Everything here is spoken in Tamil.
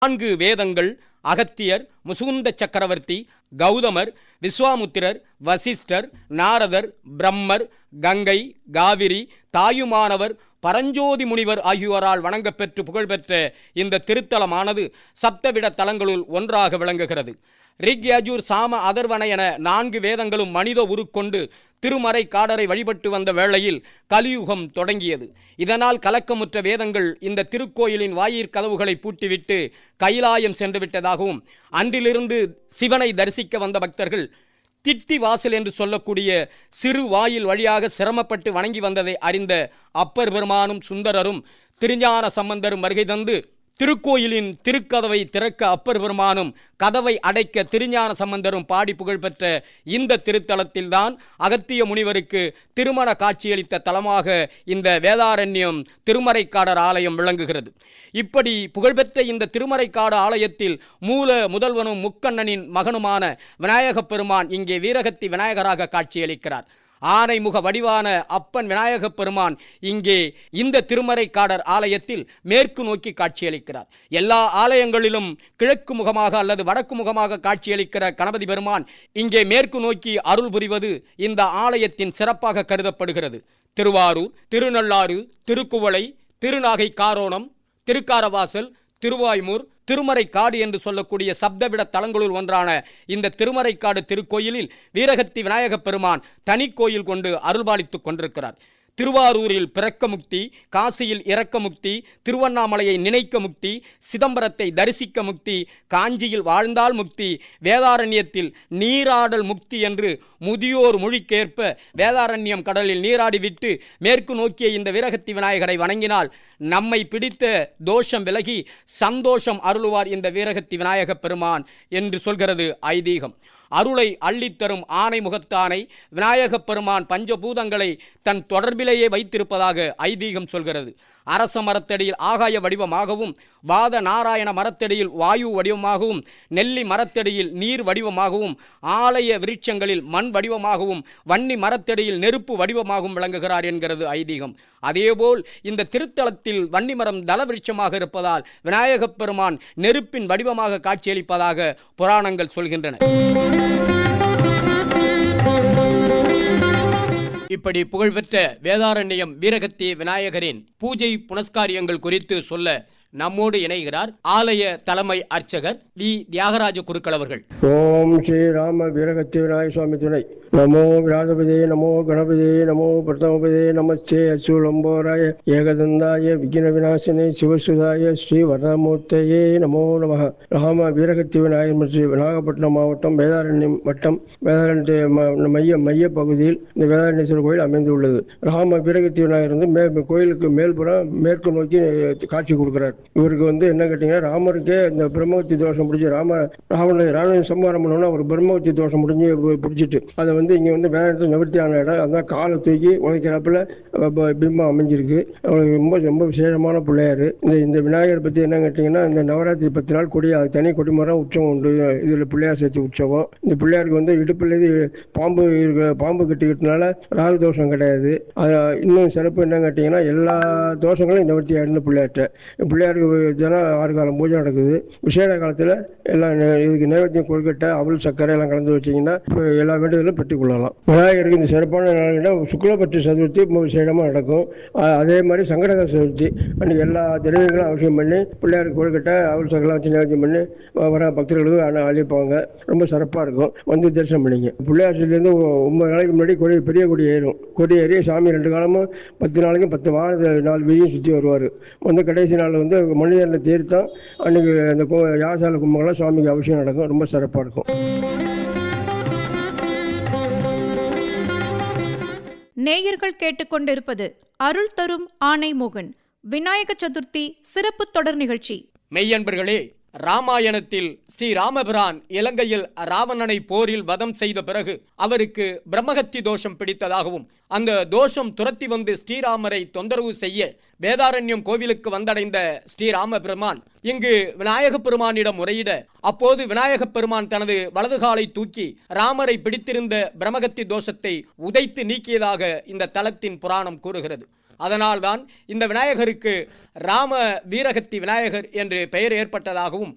நான்கு வேதங்கள் அகத்தியர் முசுகுந்த சக்கரவர்த்தி கௌதமர் விஸ்வாமுத்திரர் வசிஷ்டர் நாரதர் பிரம்மர் கங்கை காவிரி தாயுமானவர் பரஞ்சோதி முனிவர் ஆகியோரால் வணங்கப்பெற்று புகழ்பெற்ற இந்த திருத்தலமானது சப்தவிட தலங்களுள் ஒன்றாக விளங்குகிறது ரிக் யஜூர் சாம அதர்வன என நான்கு வேதங்களும் மனித உருக்கொண்டு திருமறை காடரை வழிபட்டு வந்த வேளையில் கலியுகம் தொடங்கியது இதனால் கலக்கமுற்ற வேதங்கள் இந்த திருக்கோயிலின் வாயிற் கதவுகளை பூட்டிவிட்டு கைலாயம் சென்று விட்டதாகவும் அன்றிலிருந்து சிவனை தரிசிக்க வந்த பக்தர்கள் திட்டி வாசல் என்று சொல்லக்கூடிய சிறு வாயில் வழியாக சிரமப்பட்டு வணங்கி வந்ததை அறிந்த அப்பர் பெருமானும் சுந்தரரும் திருஞான சம்பந்தரும் வருகை தந்து திருக்கோயிலின் திருக்கதவை திறக்க அப்பர் பெருமானும் கதவை அடைக்க திருஞான சம்பந்தரும் பாடி புகழ்பெற்ற இந்த திருத்தலத்தில்தான் அகத்திய முனிவருக்கு திருமண காட்சியளித்த தலமாக இந்த வேதாரண்யம் திருமறைக்காடர் ஆலயம் விளங்குகிறது இப்படி புகழ்பெற்ற இந்த திருமறைக்காடு ஆலயத்தில் மூல முதல்வனும் முக்கண்ணனின் மகனுமான விநாயகப் பெருமான் இங்கே வீரகத்தி விநாயகராக காட்சியளிக்கிறார் ஆனைமுக வடிவான அப்பன் விநாயகப் பெருமான் இங்கே இந்த திருமறைக்காடர் ஆலயத்தில் மேற்கு நோக்கி காட்சியளிக்கிறார் எல்லா ஆலயங்களிலும் கிழக்கு முகமாக அல்லது வடக்கு முகமாக காட்சியளிக்கிற கணபதி பெருமான் இங்கே மேற்கு நோக்கி அருள் புரிவது இந்த ஆலயத்தின் சிறப்பாக கருதப்படுகிறது திருவாரூர் திருநள்ளாறு திருக்குவளை திருநாகை காரோணம் திருக்காரவாசல் திருவாய்மூர் திருமறைக்காடு என்று சொல்லக்கூடிய சப்தவிட தலங்களுள் ஒன்றான இந்த திருமறைக்காடு திருக்கோயிலில் வீரகத்தி விநாயகப் பெருமான் தனி கோயில் கொண்டு அருள்பாலித்துக் கொண்டிருக்கிறார் திருவாரூரில் பிறக்க முக்தி காசியில் இறக்க முக்தி திருவண்ணாமலையை நினைக்க முக்தி சிதம்பரத்தை தரிசிக்க முக்தி காஞ்சியில் வாழ்ந்தால் முக்தி வேதாரண்யத்தில் நீராடல் முக்தி என்று முதியோர் மொழிக்கேற்ப வேதாரண்யம் கடலில் நீராடிவிட்டு மேற்கு நோக்கிய இந்த வீரகத்தி விநாயகரை வணங்கினால் நம்மை பிடித்த தோஷம் விலகி சந்தோஷம் அருளுவார் இந்த வீரகத்தி விநாயகப் பெருமான் என்று சொல்கிறது ஐதீகம் அருளை அள்ளித்தரும் ஆனை முகத்தானை விநாயகப் பெருமான் பஞ்சபூதங்களை தன் தொடர்பிலேயே வைத்திருப்பதாக ஐதீகம் சொல்கிறது அரச மரத்தடியில் ஆகாய வடிவமாகவும் வாத நாராயண மரத்தடியில் வாயு வடிவமாகவும் நெல்லி மரத்தடியில் நீர் வடிவமாகவும் ஆலய விருட்சங்களில் மண் வடிவமாகவும் வன்னி மரத்தடியில் நெருப்பு வடிவமாகவும் விளங்குகிறார் என்கிறது ஐதீகம் அதேபோல் இந்த திருத்தலத்தில் வன்னிமரம் தலவிருட்சமாக இருப்பதால் விநாயகப் பெருமான் நெருப்பின் வடிவமாக காட்சியளிப்பதாக புராணங்கள் சொல்கின்றன இப்படி புகழ்பெற்ற வேதாரண்யம் வீரகத்தி விநாயகரின் பூஜை புனஸ்காரியங்கள் குறித்து சொல்ல நம்மோடு இணைகிறார் ஆலய தலைமை அர்ச்சகர் வி தியாகராஜ குருக்கள் அவர்கள் ஓம் ஸ்ரீ ராம வீரகத்தி விநாயக சுவாமி துணை நமோ விராஜபதே நமோ கணபதே நமோ பிரதமபதே நமஸ்தே அச்சுலம்போராய ஏகதந்தாய விக்ன விநாசினே சிவசுதாய ஸ்ரீ வரதமூர்த்தையே நமோ நம ராம வீரகத்தி விநாயகர் ஸ்ரீ நாகப்பட்டினம் மாவட்டம் வேதாரண்யம் வட்டம் வேதாரண்ய ம- மைய மைய பகுதியில் இந்த வேதாரண்யேஸ்வரர் கோயில் அமைந்துள்ளது ராம வீரகத்தி விநாயகர் வந்து மே கோயிலுக்கு மேல்புறம் மேற்கு நோக்கி காட்சி கொடுக்கிறார் இவருக்கு வந்து என்ன கேட்டீங்கன்னா ராமருக்கே இந்த பிரம்மவத்தி தோஷம் பிடிச்சி ராம ராவண ராவண சம்ஹாரம் பண்ணோன்னா அவர் பிரம்மவத்தி தோஷம் முடிஞ்சு பிடிச்சிட்டு அதை வந்து இங்கே வந்து வேதாரண்யத்தில் நிவர்த்தி ஆன இடம் அதான் காலை தூக்கி உதைக்கிறப்பல ப- பிம்பம் அமைஞ்சிருக்கு அவருக்கு ரொம்ப ரொம்ப விசேஷமான பிள்ளையார் இந்த இந்த விநாயகர் பற்றி என்ன கேட்டிங்கன்னா இந்த நவராத்திரி பத்து நாள் கொடி அது தனி கொடிமரம் உற்சவம் உண்டு இதில் பிள்ளையார் சேர்த்து உற்சவம் இந்த பிள்ளையாருக்கு வந்து இடுப்புலேருந்து பாம்பு இருக்க பாம்பு கட்டிக்கிட்டனால ராகு தோஷம் கிடையாது அது இன்னும் சிறப்பு என்ன கேட்டிங்கன்னா எல்லா தோஷங்களும் நிவர்த்தி ஆயிடுன்னு பிள்ளையார்ட்ட பிள்ளையாருக்கு தினம் ஆறு காலம் பூஜை நடக்குது விசேட காலத்தில் எல்லாம் நெ- இதுக்கு நைவேத்தியம் கொழுக்கட்டை அவல் சர்க்கரை எல்லாம் கலந்து வச்சிங்கன்னா இப்போ எல்லா வேண்டுதலும் பெற்றுக்கொள்ளலாம் விநாயகருக்கு இந்த சிறப்பான நாள்னா சுக்லபட்ச சதுர்த்தி ரொம்ப விசேடமாக நடக்கும் அ- அதே மாதிரி சங்கடகர சதுர்த்தி அன்றைக்கி எல்லா திரவியங்களும் அவசியம் பண்ணி பிள்ளையாருக்கு கொழுக்கட்டை அவல் சக்கரெல்லாம் வச்சு நைவேத்தியம் பண்ணி வ- வர பக்தர்களுக்கு அன- அழிப்பாங்க ரொம்ப சிறப்பாக இருக்கும் வந்து தரிசனம் பண்ணிங்க பிள்ளையார் சொல்லியிருந்து ஒன்பது நாளைக்கு முன்னாடி கொடி பெரிய கொடி ஏறும் கொடி ஏறி சாமி ரெண்டு காலமும் பத்து நாளைக்கும் பத்து வாரத்தை நாலு வீதியும் சுற்றி வருவார் வந்து கடைசி நாள் வந்து மனிதர்ல தீர்த்தம் அன்னைக்கு அந்த கோ யாகசால கும்பகம்லாம் சுவாமிக்கு அவசியம் நடக்கும் ரொம்ப சிறப்பாக இருக்கும் நேயர்கள் கேட்டுக்கொண்டிருப்பது அருள் தரும் ஆணை மோகன் விநாயக சதுர்த்தி சிறப்பு தொடர் நிகழ்ச்சி மெய்யன்பர்களே ராமாயணத்தில் ஸ்ரீ ராமபிரான் இலங்கையில் ராவணனை போரில் வதம் செய்த பிறகு அவருக்கு பிரம்மகத்தி தோஷம் பிடித்ததாகவும் அந்த தோஷம் துரத்தி வந்து ஸ்ரீராமரை தொந்தரவு செய்ய வேதாரண்யம் கோவிலுக்கு வந்தடைந்த ஸ்ரீராம பெருமான் இங்கு விநாயகப் பெருமானிடம் முறையிட அப்போது விநாயகப் பெருமான் தனது வலது காலை தூக்கி ராமரை பிடித்திருந்த பிரம்மகத்தி தோஷத்தை உதைத்து நீக்கியதாக இந்த தலத்தின் புராணம் கூறுகிறது அதனால்தான் இந்த விநாயகருக்கு ராம வீரகத்தி விநாயகர் என்று பெயர் ஏற்பட்டதாகவும்